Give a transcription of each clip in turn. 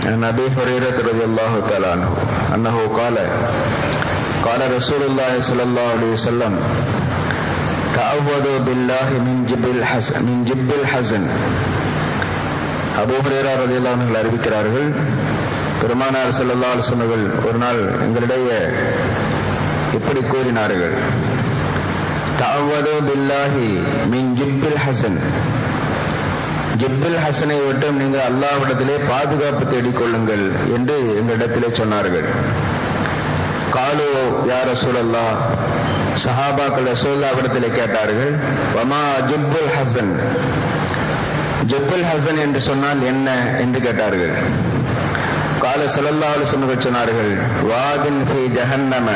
عن ابي هريره رضي الله تعالى عنه انه قال قال رسول الله صلى الله عليه وسلم تعوذوا بالله من جب الحزن من جب الحزن Abu ஹுரேரா ரலியல்லாஹு அன்ஹு அறிவிக்கிறார்கள் பெருமானார் ஸல்லல்லாஹு அலைஹி வஸல்லம் ஒரு நாள் எங்களிடையே இப்படி கூறினார்கள் தஅவது பில்லாஹி மின் ஜிப்பில் ஹசன் ஜிப்பில் ஹசனை விட்டும் நீங்கள் அல்லாஹ்விடத்திலே பாதுகாப்பு தேடிக்கொள்ளுங்கள் என்று எங்களிடத்திலே சொன்னார்கள் காலு யார் ரசூலல்லா சஹாபாக்கள் ரசூல்லாவிடத்திலே கேட்டார்கள் வமா ஜிப்புல் ஹசன் ஜிப்புல் ஹசன் என்று சொன்னால் என்ன என்று கேட்டார்கள் கால சல்லல்லா அலுவலர்கள் சொன்னார்கள் வாதின் ஃபி ஜஹன்னம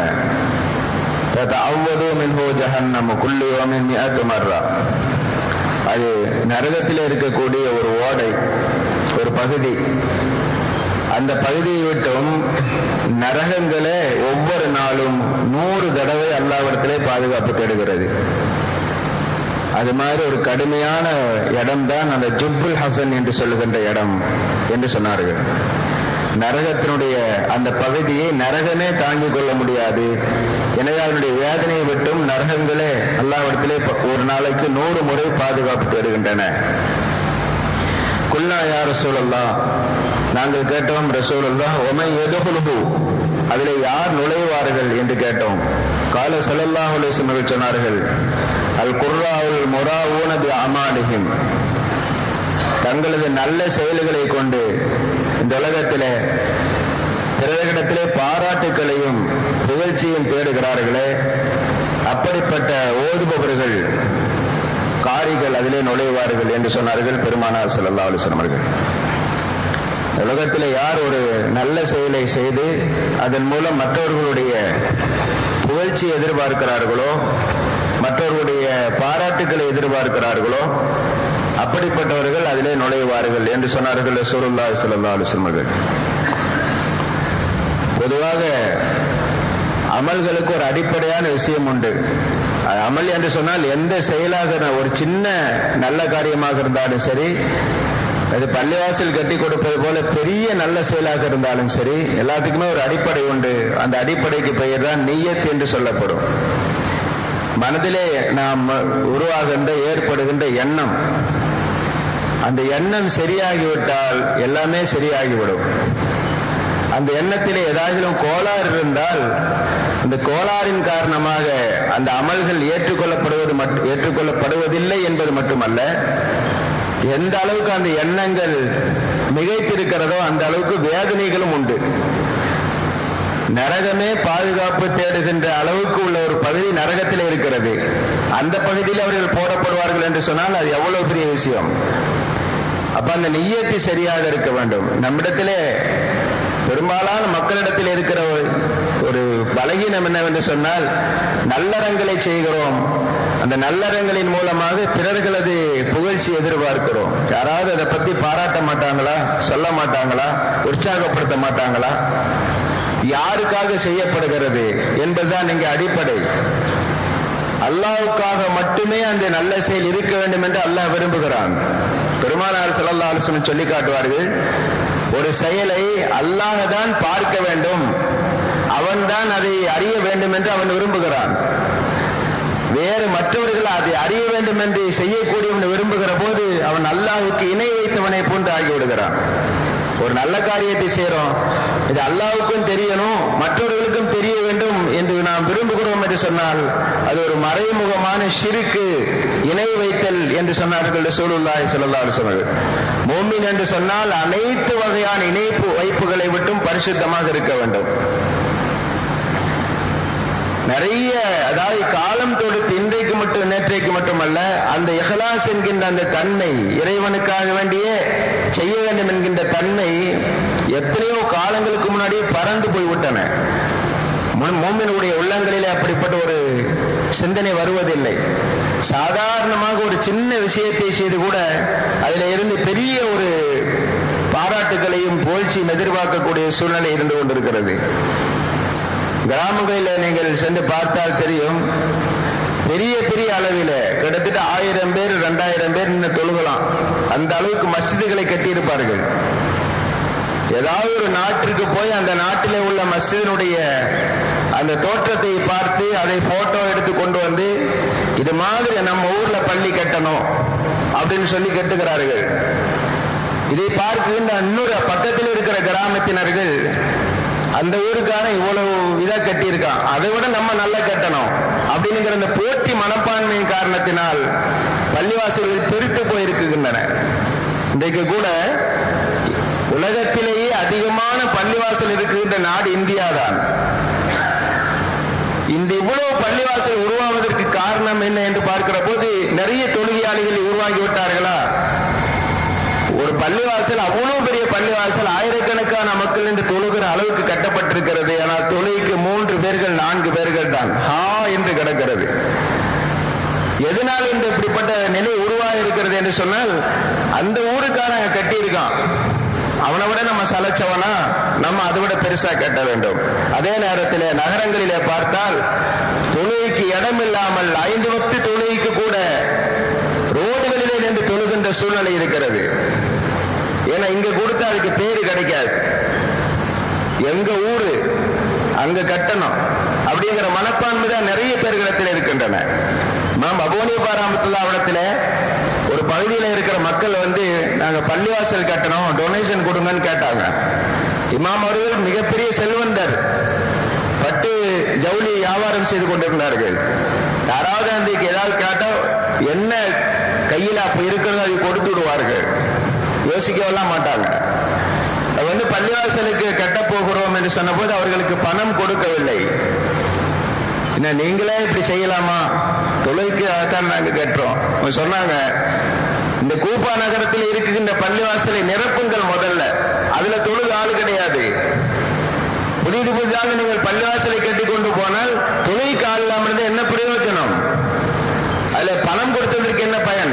ததஅவது மின்ஹு ஜஹன்னம குல்லு யௌமின் மிஅத்து மர்ரா அது நரகத்தில் இருக்கக்கூடிய ஒரு ஓடை ஒரு பகுதி அந்த பகுதியை விட்டும் நரகங்களே ஒவ்வொரு நாளும் நூறு தடவை அல்லாவிடத்திலே பாதுகாப்பு தேடுகிறது அது மாதிரி ஒரு கடுமையான இடம் தான் அந்த ஜுப்புல் ஹசன் என்று சொல்லுகின்ற இடம் என்று சொன்னார்கள் நரகத்தினுடைய அந்த பகுதியை நரகமே தாங்கிக் கொள்ள முடியாது எனவே அதனுடைய வேதனையை விட்டும் நரகங்களே அல்லாவிடத்திலே ஒரு நாளைக்கு நூறு முறை பாதுகாப்பு தேடுகின்றன குல்லா யா ரசூலல்லா நாங்கள் கேட்டோம் ரசூலல்லா ஒமை எதுகுலுகு அதிலே யார் நுழைவார்கள் என்று கேட்டோம் கால சல்லல்லாஹு அலைஹி சொன்னார்கள் அல் குர்ராவுல் முராவூன பி அமாலிஹிம் தங்களது நல்ல செயல்களை கொண்டு இந்த உலகத்திலே பிறரிடத்திலே பாராட்டுக்களையும் புகழ்ச்சியும் தேடுகிறார்களே அப்படிப்பட்ட ஓதுபவர்கள் காரிகள் அதிலே நுழைவார்கள் என்று சொன்னார்கள் பெருமானார் செல்லல்லா அலுவலம் அவர்கள் உலகத்தில் யார் ஒரு நல்ல செயலை செய்து அதன் மூலம் மற்றவர்களுடைய புகழ்ச்சி எதிர்பார்க்கிறார்களோ மற்றவர்களுடைய பாராட்டுக்களை எதிர்பார்க்கிறார்களோ அப்படிப்பட்டவர்கள் அதிலே நுழைவார்கள் என்று சொன்னார்கள் சூருல்லா சல்லா அலுவலம் அவர்கள் பொதுவாக அமல்களுக்கு ஒரு அடிப்படையான விஷயம் உண்டு அமல் என்று சொன்னால் எந்த செயலாக ஒரு சின்ன நல்ல காரியமாக இருந்தாலும் சரி அது பள்ளிவாசல் கட்டி கொடுப்பது போல பெரிய நல்ல செயலாக இருந்தாலும் சரி எல்லாத்துக்குமே ஒரு அடிப்படை உண்டு அந்த அடிப்படைக்கு பெயர் தான் நீயத் என்று சொல்லப்படும் மனதிலே நாம் உருவாகின்ற ஏற்படுகின்ற எண்ணம் அந்த எண்ணம் சரியாகிவிட்டால் எல்லாமே சரியாகிவிடும் அந்த எண்ணத்திலே ஏதாகிலும் கோளாறு இருந்தால் அந்த கோளாறின் காரணமாக அந்த அமல்கள் ஏற்றுக்கொள்ளப்படுவது ஏற்றுக்கொள்ளப்படுவதில்லை என்பது மட்டுமல்ல எந்த அளவுக்கு அந்த எண்ணங்கள் மிகைத்திருக்கிறதோ அந்த அளவுக்கு வேதனைகளும் உண்டு நரகமே பாதுகாப்பு தேடுகின்ற அளவுக்கு உள்ள ஒரு பகுதி நரகத்தில் இருக்கிறது அந்த பகுதியில் அவர்கள் போடப்படுவார்கள் என்று சொன்னால் அது எவ்வளவு பெரிய விஷயம் அப்ப அந்த நெய்யத்து சரியாக இருக்க வேண்டும் நம்மிடத்திலே பெரும்பாலான மக்களிடத்தில் இருக்கிற ஒரு பலகீனம் என்னவென்று சொன்னால் நல்லறங்களை செய்கிறோம் அந்த நல்லறங்களின் மூலமாக பிறர்களது புகழ்ச்சி எதிர்பார்க்கிறோம் யாராவது அதை பத்தி பாராட்ட மாட்டாங்களா சொல்ல மாட்டாங்களா உற்சாகப்படுத்த மாட்டாங்களா யாருக்காக செய்யப்படுகிறது என்பதுதான் இங்கே அடிப்படை அல்லாவுக்காக மட்டுமே அந்த நல்ல செயல் இருக்க வேண்டும் என்று அல்லாஹ் விரும்புகிறான் பெருமானார் சல்லா அலுவலம் சொல்லி காட்டுவார்கள் ஒரு செயலை அல்லாஹ் தான் பார்க்க வேண்டும் அவன் தான் அதை அறிய வேண்டும் என்று அவன் விரும்புகிறான் வேறு மற்றவர்கள் அதை அறிய வேண்டும் என்று செய்யக்கூடியவன் விரும்புகிற போது அவன் அல்லாஹுக்கு இணை வைத்தவனை போன்று ஆகிவிடுகிறான் ஒரு நல்ல காரியத்தை செய்யறோம் இது அல்லாவுக்கும் தெரியணும் மற்றவர்களுக்கும் தெரிய வேண்டும் என்று நாம் விரும்புகிறோம் என்று சொன்னால் அது ஒரு மறைமுகமான சிறுக்கு இணை வைத்தல் என்று சொன்னார்கள் சூழ்நிலை சொல்லலாம் சொன்னார்கள் மோமின் என்று சொன்னால் அனைத்து வகையான இணைப்பு வைப்புகளை விட்டும் பரிசுத்தமாக இருக்க வேண்டும் நிறைய அதாவது காலம் தொடுத்து இன்றைக்கு மட்டும் நேற்றைக்கு மட்டுமல்ல அந்த இஹலாஸ் என்கின்ற அந்த தன்மை இறைவனுக்காக வேண்டிய செய்ய வேண்டும் என்கின்ற தன்மை எத்தனையோ காலங்களுக்கு முன்னாடி பறந்து போய்விட்டன மோமினுடைய உள்ளங்களிலே அப்படிப்பட்ட ஒரு சிந்தனை வருவதில்லை சாதாரணமாக ஒரு சின்ன விஷயத்தை செய்து கூட அதில் இருந்து பெரிய ஒரு பாராட்டுகளையும் புகழ்ச்சியும் எதிர்பார்க்கக்கூடிய சூழ்நிலை இருந்து கொண்டிருக்கிறது கிராமங்களில் நீங்கள் சென்று பார்த்தால் தெரியும் பெரிய பெரிய அளவில் கிட்டத்தட்ட ஆயிரம் பேர் ரெண்டாயிரம் பேர் இன்னும் தொழுகலாம் அந்த அளவுக்கு மசிதிகளை கட்டியிருப்பார்கள் ஏதாவது ஒரு நாட்டிற்கு போய் அந்த நாட்டிலே உள்ள மஸ்ஜிதினுடைய அந்த தோற்றத்தை பார்த்து அதை போட்டோ எடுத்து கொண்டு வந்து இது மாதிரி நம்ம ஊர்ல பள்ளி கட்டணும் அப்படின்னு சொல்லி கட்டுகிறார்கள் இதை பார்க்கின்ற இன்னொரு பக்கத்தில் இருக்கிற கிராமத்தினர்கள் அந்த ஊருக்காரன் இவ்வளவு இதா கட்டியிருக்கான் அதை விட நம்ம நல்லா கட்டணும் அப்படிங்கிற அந்த போட்டி மனப்பான்மையின் காரணத்தினால் பள்ளிவாசல்கள் பெருத்து போயிருக்கின்றன இன்றைக்கு கூட உலகத்திலேயே அதிகமான பள்ளிவாசல் இருக்கின்ற நாடு இந்தியா தான் இந்த இவ்வளவு பள்ளிவாசல் உருவாவதற்கு காரணம் என்ன என்று பார்க்கிற போது நிறைய தொழுகையாளிகள் உருவாகி விட்டார்களா ஒரு பள்ளிவாசல் அவ்வளவு பெரிய பள்ளிவாசல் ஆயிரக்கணக்கான மக்கள் என்று தொழுகிற அளவுக்கு கட்டப்பட்டிருக்கிறது ஆனால் தொழுகைக்கு மூன்று பேர்கள் நான்கு பேர்கள் தான் ஹா என்று கிடக்கிறது எதனால் இந்த இப்படிப்பட்ட நிலை உருவாகி இருக்கிறது என்று சொன்னால் அந்த ஊருக்காரன் கட்டியிருக்கான் அவனை விட நம்ம சலைச்சவனா நம்ம அதை விட பெருசா கட்ட வேண்டும் அதே நேரத்தில் நகரங்களிலே பார்த்தால் தொழுகைக்கு இடம் இல்லாமல் ஐந்து வக்து தொழுகைக்கு கூட ரோடுகளிலே நின்று தொழுகின்ற சூழ்நிலை இருக்கிறது ஏன்னா இங்க கொடுத்தா அதுக்கு பேரு கிடைக்காது எங்க ஊரு அங்க கட்டணும் அப்படிங்கிற மனப்பான்மை தான் நிறைய பேர்களிடத்தில் இருக்கின்றன மேம் அபோனி பாராமத்துல்லா இடத்துல ஒரு பகுதியில் இருக்கிற மக்கள் வந்து நாங்க பள்ளிவாசல் கட்டணும் டொனேஷன் கொடுங்கன்னு கேட்டாங்க இமாம் அவர்கள் மிகப்பெரிய செல்வந்தர் பட்டு ஜவுளி வியாபாரம் செய்து கொண்டிருந்தார்கள் யாராவது அந்த ஏதாவது கேட்டா என்ன கையில் அப்ப இருக்கிறதோ அதை கொடுத்து விடுவார்கள் யோசிக்கவெல்லாம் மாட்டாங்க வந்து பள்ளிவாசலுக்கு கட்டப் போகிறோம் என்று சொன்னபோது அவர்களுக்கு பணம் கொடுக்கவில்லை என்ன நீங்களே இப்படி செய்யலாமா தொலைக்கு அதான் நாங்க கேட்டோம் சொன்னாங்க இந்த கூப்பா நகரத்தில் இருக்கின்ற பள்ளிவாசலை நிரப்புங்கள் முதல்ல அதுல தொழுது ஆள் கிடையாது புதிது புதிதாக நீங்கள் பள்ளிவாசலை கட்டி கொண்டு போனால் தொழிலுக்கு ஆள் இல்லாமல் என்ன பிரயோஜனம் அதுல பணம் கொடுத்ததற்கு என்ன பயன்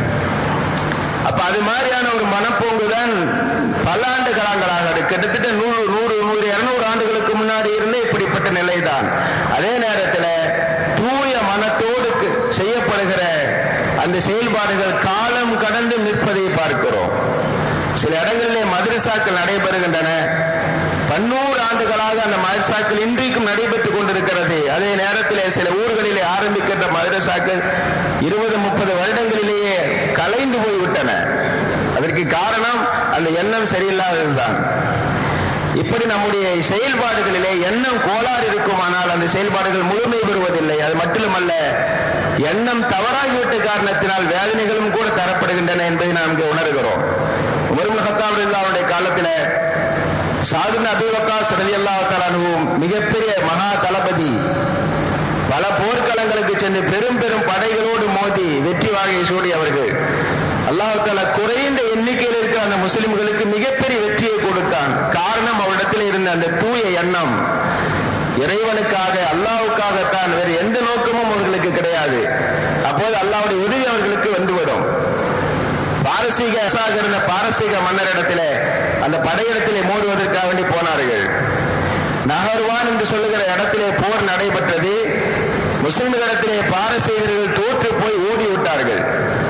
அப்ப அது மாதிரியான ஒரு மனப்போங்கு தான் பல ஆண்டு காலங்களாக கிட்டத்தட்ட நூறு நூறு நூறு இருநூறு ஆண்டுகளுக்கு முன்னாடி இருந்தே இப்படிப்பட்ட நிலைதான் அதே நேரத்தில் தூய மனத்தோடு செய்யப்படுகிற அந்த செயல்பாடுகள் காலம் கடந்து நிற்பதை பார்க்கிறோம் சில இடங்களிலே மதரசாக்கள் நடைபெறுகின்றன பன்னூறு ஆண்டுகளாக அந்த மதரசாக்கள் இன்றைக்கும் நடைபெற்றுக் கொண்டிருக்கிறது அதே நேரத்தில் சில ஊர்களிலே ஆரம்பிக்கின்ற மதரசாக்கள் இருபது முப்பது வருடங்களிலேயே கலைந்து போய்விட்டன அதற்கு காரணம் அந்த எண்ணம் சரியில்லாததுதான் இப்படி நம்முடைய செயல்பாடுகளிலே எண்ணம் கோளாறு இருக்குமானால் அந்த செயல்பாடுகள் முழுமை பெறுவதில்லை அது மட்டுமல்ல எண்ணம் தவறாகிவிட்ட காரணத்தினால் வேதனைகளும் கூட தரப்படுகின்றன என்பதை நாம் இங்கே உணர்கிறோம் உமர்முல் ஹத்தாப் அவருடைய காலத்தில் சாதுன அபிவக்காஸ் ரவி அல்லாத்தாலும் மிகப்பெரிய மகா தளபதி பல போர்க்களங்களுக்கு சென்று பெரும் பெரும் படைகளோடு மோதி வெற்றி வாகை சூடி அவர்கள் அல்லாஹால குறைந்த எண்ணிக்கையில் இருக்கிற அந்த முஸ்லிம்களுக்கு மிகப்பெரிய வெற்றியை கொடுத்தான் காரணம் அவரிடத்தில் இருந்த அந்த தூய எண்ணம் இறைவனுக்காக அல்லாவுக்காகத்தான் வேறு எந்த நோக்கமும் அவர்களுக்கு கிடையாது அப்போது அல்லாவுடைய உதவி அவர்களுக்கு வந்துவிடும் பாரசீக இருந்த பாரசீக மன்னரிடத்துல அந்த படையிடத்திலே மோதுவதற்காக வேண்டி போனார்கள் நகர்வான் என்று சொல்லுகிற இடத்திலே போர் நடைபெற்றது முஸ்லிம்களிடத்திலே பாரசீகர்கள் தோற்று போய் ஓடி விட்டார்கள்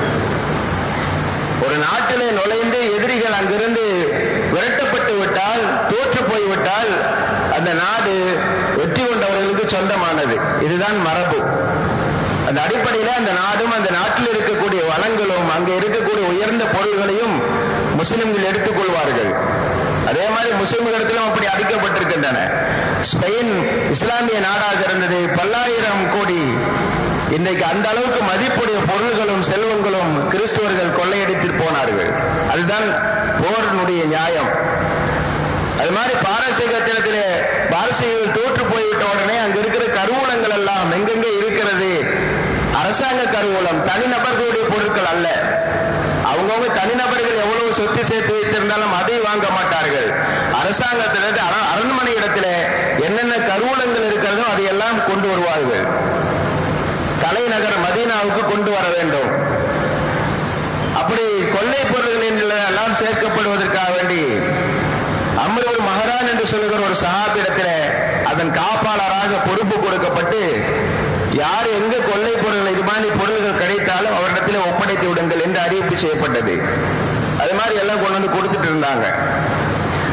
ஒரு நாட்டிலே நுழைந்து எதிரிகள் அங்கிருந்து விரட்டப்பட்டு விட்டால் தோற்று போய்விட்டால் அந்த நாடு வெற்றி கொண்டவர்களுக்கு சொந்தமானது இதுதான் மரபு அந்த அடிப்படையில் அந்த நாடும் அந்த நாட்டில் இருக்கக்கூடிய வளங்களும் அங்கே இருக்கக்கூடிய உயர்ந்த பொருள்களையும் முஸ்லிம்கள் எடுத்துக்கொள்வார்கள் அதே மாதிரி முஸ்லிம்களிடத்திலும் அப்படி அடிக்கப்பட்டிருக்கின்றன ஸ்பெயின் இஸ்லாமிய நாடாக இருந்தது பல்லாயிரம் கோடி இன்றைக்கு அந்த அளவுக்கு மதிப்புடைய பொருள்களும் செல்வங்களும் கிறிஸ்துவர்கள் கொள்ளையடித்து போனார்கள் அதுதான் போரினுடைய நியாயம் அது மாதிரி பாரசீகத்தினத்திலே பாரசீகர்கள் தோற்று போய்விட்ட உடனே அங்க இருக்கிற கருவூலங்கள் எல்லாம் எங்கெங்கே இருக்கிறது அரசாங்க கருவூலம் தனிநபர்களுடைய பொருட்கள் அல்ல அவங்கவுங்க தனிநபர்கள் எவ்வளவு சொத்து சேர்த்து வைத்திருந்தாலும் அதை வாங்க மாட்டார்கள் அரசாங்கத்திலிருந்து அரண்மனை இடத்துல என்னென்ன கருவூலங்கள் இருக்கிறதோ அதையெல்லாம் கொண்டு வருவார்கள் தலைநகர் மதீனாவுக்கு கொண்டு வர வேண்டும் அப்படி கொள்ளை பொருள்கள் எல்லாம் சேர்க்கப்படுவதற்காக வேண்டி அம்ருல் மஹரான் என்று சொல்லுகிற ஒரு சகாபிடத்தில் அதன் காப்பாளராக பொறுப்பு கொடுக்கப்பட்டு யார் எங்க கொள்ளை பொருள்கள் இது மாதிரி பொருள்கள் கிடைத்தாலும் அவரிடத்தில் ஒப்படைத்து விடுங்கள் என்று அறிவிப்பு செய்யப்பட்டது அது மாதிரி எல்லாம் கொண்டு வந்து கொடுத்துட்டு இருந்தாங்க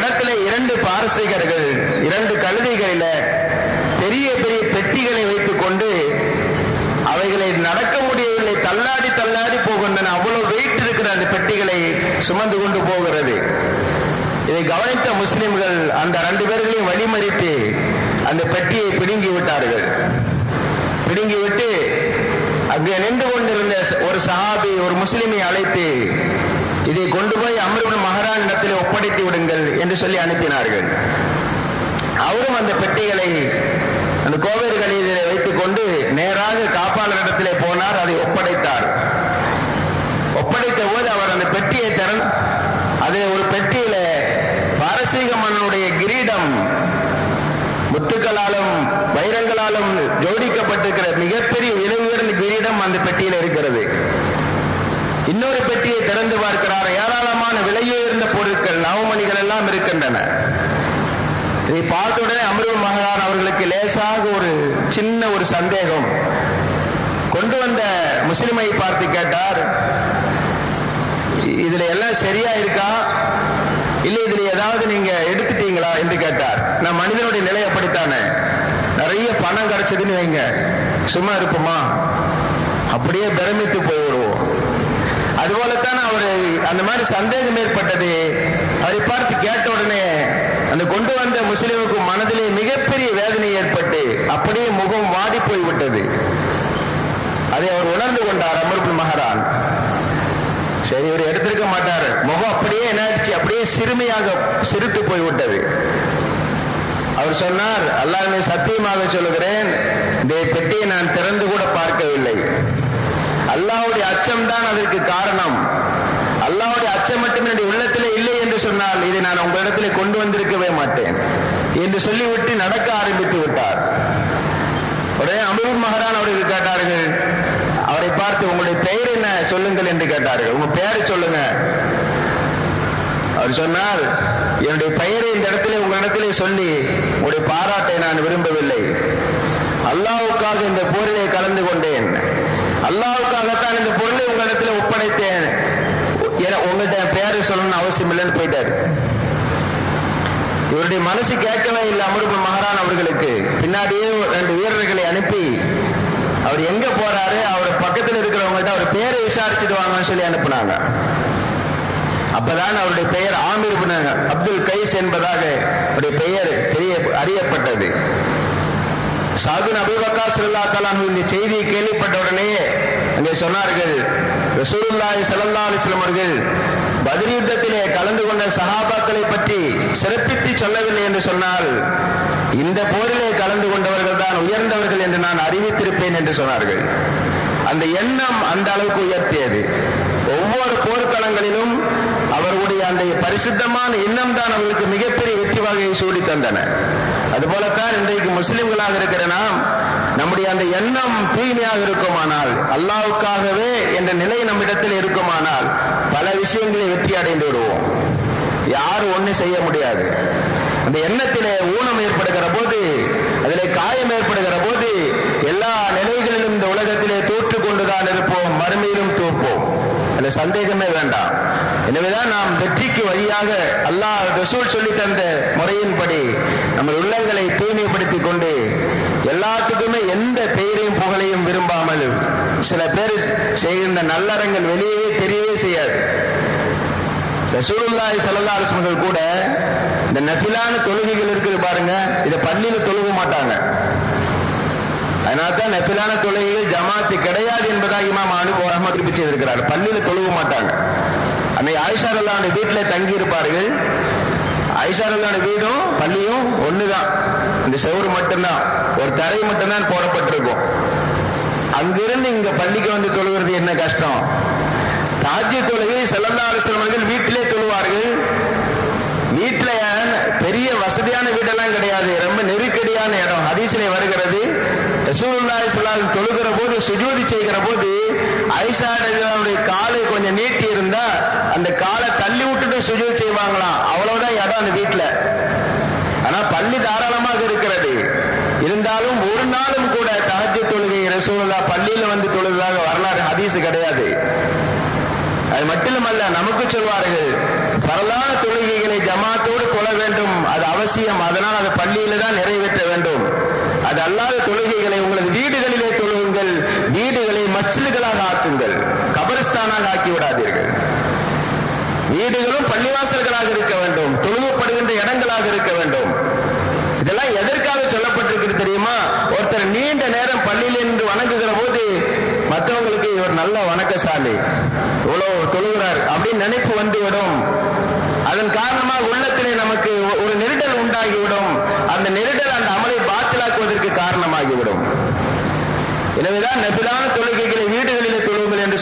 இடத்துல இரண்டு பாரசீகர்கள் இரண்டு கழுதைகளில பெரிய பெரிய பெட்டிகளை வைத்துக் கொண்டு அவைகளை நடக்க முடியவில்லை தள்ளாடி தள்ளாடி போகின்றன அவ்வளவு வெயிட் இருக்கிற அந்த பெட்டிகளை சுமந்து கொண்டு போகிறது இதை கவனித்த முஸ்லிம்கள் அந்த ரெண்டு பேர்களையும் வழிமறித்து அந்த பெட்டியை பிடுங்கி விட்டார்கள் பிடுங்கி விட்டு அங்கே நின்று கொண்டிருந்த ஒரு சஹாபி ஒரு முஸ்லிமை அழைத்து இதை கொண்டு போய் அமருவன் மகாரான் இடத்தில் ஒப்படைத்து விடுங்கள் என்று சொல்லி அனுப்பினார்கள் அவரும் அந்த பெட்டிகளை அந்த கோவேறு கணிதரை வைத்துக் கொண்டு நேராக காப்பாளரிடத்திலே போனார் அதை ஒப்படைத்தார் ஒப்படைத்த போது அவர் அந்த பெட்டியை திறன் அதில் ஒரு பெட்டியில பாரசீக மன்னனுடைய கிரீடம் முத்துக்களாலும் வைரங்களாலும் ஜோடிக்கப்பட்டிருக்கிற மிகப்பெரிய விலை உயர்ந்த கிரீடம் அந்த பெட்டியில் இருக்கிறது இன்னொரு பெட்டியை திறந்து பார்க்கிறார் ஏராளமான விலையுயர்ந்த பொருட்கள் நவமணிகள் எல்லாம் இருக்கின்றன இதை பார்த்த உடனே அமிர்த மகாரான் அவர்களுக்கு லேசாக ஒரு சின்ன ஒரு சந்தேகம் கொண்டு வந்த முஸ்லிமை பார்த்து கேட்டார் இதுல எல்லாம் சரியா இருக்கா இல்ல இதுல ஏதாவது நீங்க எடுத்துட்டீங்களா என்று கேட்டார் நான் மனிதனுடைய நிலை அப்படித்தானே நிறைய பணம் கிடைச்சதுன்னு வைங்க சும்மா இருப்போமா அப்படியே பிரமித்து போய்விடுவோம் அதுபோலத்தான் அவரு அந்த மாதிரி சந்தேகம் ஏற்பட்டது அவரை பார்த்து கேட்ட உடனே அந்த கொண்டு வந்த முஸ்லிமுக்கு மனதிலே மிகப்பெரிய வேதனை ஏற்பட்டு அப்படியே முகம் வாடி போய்விட்டது அதை அவர் உணர்ந்து கொண்டார் அமர்புல் மகாரான் சரி இவர் எடுத்திருக்க மாட்டார் முகம் அப்படியே என்னாச்சு அப்படியே சிறுமையாக சிரித்து போய்விட்டது அவர் சொன்னார் அல்லாஹ்வை சத்தியமாக சொல்லுகிறேன் இந்த பெட்டியை நான் திறந்து கூட பார்க்கவில்லை அல்லாஹ்வுடைய அச்சம் தான் அதற்கு காரணம் அல்லாஹ்வுடைய அச்சம் மட்டும் என்னுடைய உள்ளத்திலே இல்லை என்று சொன்னால் இதை நான் உங்களிடத்திலே கொண்டு வந்திருக்கவே மாட்டேன் என்று சொல்லிவிட்டு நடக்க ஆரம்பித்து விட்டார் உடனே அமருல் மகாரான் அவர்கள் கேட்டார்கள் அவரை பார்த்து உங்களுடைய பெயர் என்ன சொல்லுங்கள் என்று கேட்டார்கள் உங்க பெயரை சொல்லுங்க அவர் சொன்னார் என்னுடைய பெயரை இந்த இடத்திலே உங்களிடத்திலே சொல்லி உங்களுடைய பாராட்டை நான் விரும்பவில்லை அல்லாவுக்காக இந்த போரிலே கலந்து கொண்டேன் அல்லாவுக்காகத்தான் இந்த பொருளை உங்களிடத்தில் ஒப்படைத்தேன் என உங்கள்கிட்ட பெயரை சொல்லணும்னு அவசியம் இல்லைன்னு போயிட்டார் இவருடைய மனசு கேட்கவே இல்லை அமருபு மகாரான் அவர்களுக்கு பின்னாடியே ரெண்டு வீரர்களை அனுப்பி அவர் எங்க போறாரு அவர் பக்கத்தில் இருக்கிறவங்கள்ட்ட அவர் பேரை விசாரிச்சுட்டு வாங்கன்னு சொல்லி அனுப்புனாங்க அப்பதான் அவருடைய பெயர் ஆமீர் பின் அப்துல் கைஸ் என்பதாக அவருடைய பெயர் தெரிய அறியப்பட்டது சாகுன் அபிபக்கா சுல்லா தலான் இந்த செய்தியை கேள்விப்பட்ட உடனே அங்கே சொன்னார்கள் ரசூலுல்லாஹி ஸல்லல்லாஹு அலைஹி வஸல்லம் அவர்கள் பத்ர் யுத்தத்திலே கலந்து கொண்ட சஹாபாக்களை பற்றி சிறப்பித்து சொல்லவில்லை என்று சொன்னால் இந்த போரிலே கலந்து கொண்டவர்கள் தான் உயர்ந்தவர்கள் என்று நான் அறிவித்திருப்பேன் என்று சொன்னார்கள் அந்த எண்ணம் அந்த அளவுக்கு உயர்த்தியது ஒவ்வொரு போர்க்களங்களிலும் அவர்களுடைய அந்த பரிசுத்தமான எண்ணம் தான் அவர்களுக்கு மிகப்பெரிய வெற்றி வகையை சூடி தந்தன அதுபோலத்தான் இன்றைக்கு முஸ்லிம்களாக இருக்கிற நாம் நம்முடைய அந்த எண்ணம் தூய்மையாக இருக்குமானால் அல்லாவுக்காகவே என்ற நிலை நம்மிடத்தில் இருக்குமானால் பல விஷயங்களை வெற்றி அடைந்து விடுவோம் யாரும் ஒண்ணு செய்ய முடியாது அந்த எண்ணத்திலே ஊனம் ஏற்படுகிற போது அதிலே காயம் ஏற்படுகிற போது எல்லா நிலைகளிலும் இந்த உலகத்திலே தோற்று கொண்டுதான் இருப்போம் மறுமையிலும் தோற்போம் அதுல சந்தேகமே வேண்டாம் எனவேதான் நாம் வெற்றிக்கு வழியாக அல்லாஹ் ரசூல் சொல்லி தந்த முறையின்படி நம்ம உள்ளங்களை தூய்மைப்படுத்திக் கொண்டு எல்லாத்துக்குமே எந்த பெயரையும் புகழையும் விரும்பாமல் சில பேர் செய்கின்ற நல்லறங்கள் வெளியே தெரியவே செய்யாது ரசூலுல்லாஹி ஸல்லல்லாஹு அலைஹி வஸல்லம் கூட இந்த நஃபிலான தொழுகைகள் இருக்குது பாருங்க இத பள்ளியில தொழுக மாட்டாங்க அதனால தான் நெப்பிலான தொழுகைகள் ஜமாத்து கிடையாது என்பதாக இமாம் அனு அஹமது குறிப்பிட்டு செய்திருக்கிறார் பள்ளியில தொழுக மாட்டாங்க அன்னை ஆயிஷா அல்லாண்ட வீட்டில் தங்கி இருப்பார்கள் ஆயிஷா அல்லாண்ட வீடும் பள்ளியும் ஒண்ணுதான் இந்த செவரு மட்டும்தான் ஒரு தரை மட்டும்தான் போடப்பட்டிருக்கும் அங்கிருந்து இங்க பள்ளிக்கு வந்து தொழுகிறது என்ன கஷ்டம் தாஜ்ய தொழுகை செல்லல்லா அலுவலர்கள் வீட்டிலே தொழுவார்கள் வீட்டுல பெரிய வசதியான வீடெல்லாம் கிடையாது ரொம்ப நெருக்கடியான இடம் ஹதீசிலே வருகிறது ரசூலுல்லாஹி ஸல்லல்லாஹு தொழுகிற போது சுஜூதி செய்கிற போது ஐஷா ரலியல்லாஹுடைய காலை கொஞ்சம் நீட்டி இருந்தா அந்த காலை தள்ளி விட்டுட்டு சுஜூதி செய்வாங்களாம் அவ்வளவுதான் இடம் அந்த வீட்டுல ஆனா பள்ளி தாராளமாக இருக்கிறது இருந்தாலும் ஒரு நாளும் கூட தஹஜ் தொழுகை ரசூலுல்லா பள்ளியில வந்து தொழுதாக வரலாறு ஹதீஸ் கிடையாது அது மட்டுமல்ல நமக்கு சொல்வார்கள் பரலான தொழுகைகளை ஜமாத்தோடு தொழ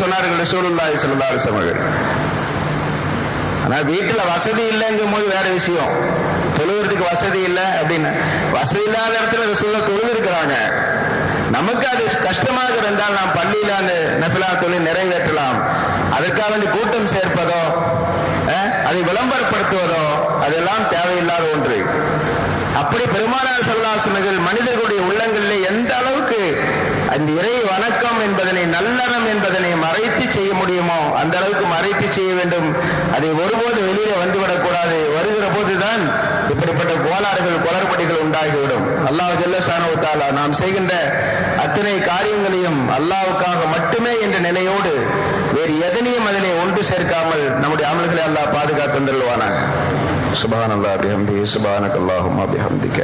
சொன்னார்கள் ரசூலுல்லாஹி ஸல்லல்லாஹு அலைஹி வஸல்லம் ஆனா வீட்டுல வசதி இல்லைங்கும் போது வேற விஷயம் தொழுகிறதுக்கு வசதி இல்லை அப்படின்னு வசதி இல்லாத இடத்துல ரசூல்லா தொழுது இருக்கிறாங்க நமக்கு அது கஷ்டமாக இருந்தால் நாம் பள்ளியில அந்த நபிலா தொழில் நிறைவேற்றலாம் அதற்காக வேண்டி கூட்டம் சேர்ப்பதோ அதை விளம்பரப்படுத்துவதோ அதெல்லாம் தேவையில்லாத ஒன்று அப்படி பெருமானார் சொல்லாசனங்கள் மனிதர்களுடைய உள்ளங்களிலே எந்த அளவுக்கு அந்த இறை வணக்கம் என்பதனை நல்லறம் என்பதனை மறைத்து செய்ய முடியுமோ அந்த அளவுக்கு மறைத்து செய்ய வேண்டும் அதை ஒருபோது வெளியே வந்துவிடக் கூடாது வருகிற போதுதான் இப்படிப்பட்ட கோளாறுகள் குளறுபடிகள் உண்டாகிவிடும் அல்லாஹ் ஜெல்லசானோ தாலா நாம் செய்கின்ற அத்தனை காரியங்களையும் அல்லாவுக்காக மட்டுமே என்ற நிலையோடு வேறு எதனையும் அதனை ஒன்று சேர்க்காமல் நம்முடைய அமல்களை அல்லாஹ் பாதுகாத்து தருவானாக சுபான் அல்லா பிஹம்தி சுபானக் அல்லாஹும் பிஹம்திக்க